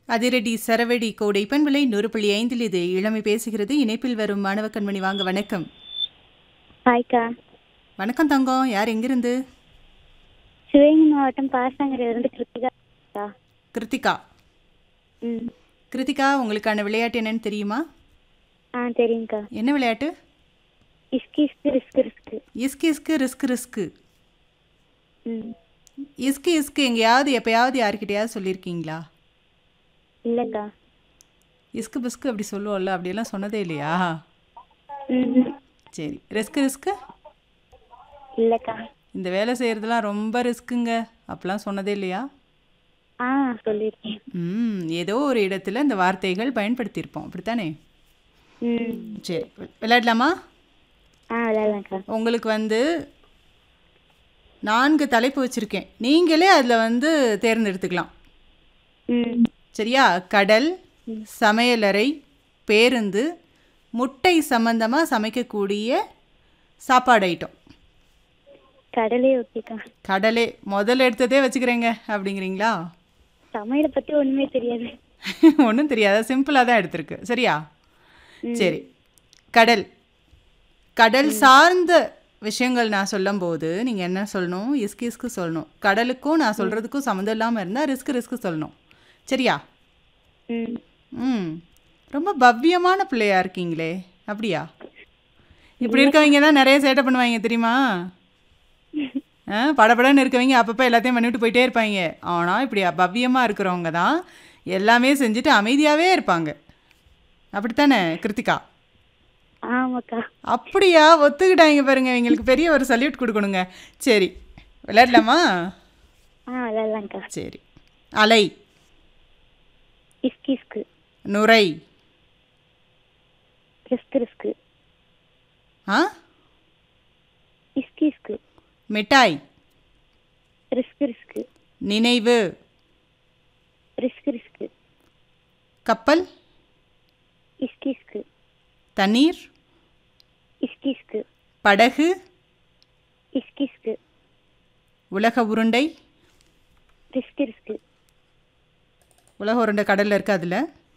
அதிரடி சரவெடி கோடை பண்பலை நூறு புள்ளி ஐந்தில் இது இளமை பேசுகிறது இணைப்பில் வரும் மாணவ கண்மணி வாங்க வணக்கம் ஹாய்க்கா வணக்கம் தங்கம் யார் எங்கிருந்து சிவகங்கை மாவட்டம் பாசாங்கரையிலிருந்து கிருத்திகா அக்கா. கிருத்திகா ம் கிருத்திகா உங்களுக்கான விளையாட்டு என்னன்னு தெரியுமா ஆ தெரியுங்க்கா என்ன விளையாட்டு இஸ்கி இஸ்கு ரிஸ்க் ரிஸ்க்கு இஸ்கு இஸ்கு ரிஸ்க் ரிஸ்க்கு ம் இஸ்கு இஸ்கு எங்கேயாவது எப்பயாவது யாருக்கிட்டையாவது சொல்லியிருக்கீங்களா இல்லைக்கா இஸ்கு பிஸ்கு அப்படி சொல்லுவோம்ல அப்படியெல்லாம் சொன்னதே இல்லையா ம் சரி ரிஸ்க் ரிஸ்க்கு இல்லைக்கா இந்த வேலை செய்கிறதுலாம் ரொம்ப ரிஸ்க்குங்க அப்படிலாம் சொன்னதே இல்லையா ஆ சொல்லியிருக்கேன் ம் ஏதோ ஒரு இடத்துல இந்த வார்த்தைகள் பயன்படுத்தியிருப்போம் அப்படித்தானே ம் சரி வி- விளையாடலாமா ஆ விளையாடலாம்க்கா உங்களுக்கு வந்து நான்கு தலைப்பு வச்சுருக்கேன் நீங்களே அதில் வந்து தேர்ந்தெடுத்துக்கலாம் ம் சரியா கடல் சமையலறை பேருந்து முட்டை சம்பந்தமாக சமைக்கக்கூடிய சாப்பாடு ஐட்டம் கடலே ஓகேக்கா கடலே முதல்ல எடுத்ததே வச்சுக்கிறேங்க அப்படிங்கிறீங்களா சமையலை பற்றி ஒன்றுமே தெரியாது ஒன்றும் தெரியாத சிம்பிளாக தான் எடுத்திருக்கு சரியா சரி கடல் கடல் சார்ந்த விஷயங்கள் நான் சொல்லும்போது நீங்கள் என்ன சொல்லணும் இஸ்கு இஸ்கு சொல்லணும் கடலுக்கும் நான் சொல்கிறதுக்கும் சம்மந்தம் இல்லாமல் இருந்தால் ரிஸ்க் ரிஸ்க் சொல்லணும் சரியா ம் ம் ரொம்ப பவ்யமான பிள்ளையா இருக்கீங்களே அப்படியா இப்படி இருக்கவங்க தான் நிறைய சேட்டை பண்ணுவாங்க தெரியுமா ஆ படபடன்னு இருக்கவங்க அப்பப்போ எல்லாத்தையும் பண்ணிவிட்டு போயிட்டே இருப்பாங்க ஆனால் இப்படி பவ்யமாக இருக்கிறவங்க தான் எல்லாமே செஞ்சுட்டு அமைதியாகவே இருப்பாங்க அப்படித்தானே கிருத்திகா ஆமாக்கா அப்படியா ஒத்துக்கிட்டாங்க பாருங்க இவங்களுக்கு பெரிய ஒரு சல்யூட் கொடுக்கணுங்க சரி விளையாடலாமா ஆ விளையாடலாம்க்கா சரி அலை இஸ்கி இஸ்கு நுரை ரிஸ்க் ரிஸ்க்கு ஆ இஸ்கி இஸ்கு மிட்டாய் ரிஸ்க் ரிஸ்க்கு நினைவு ரிஸ்க் ரிஸ்க்கு கப்பல் இஸ்கி இஸ்கு தண்ணீர் இஸ்கி இஸ்கு படகு இஸ்கி இஸ்கு உலக உருண்டை ரிஸ்க் ரிஸ்க்கு உலக உருண்டை கடலில் இருக்கு அதில்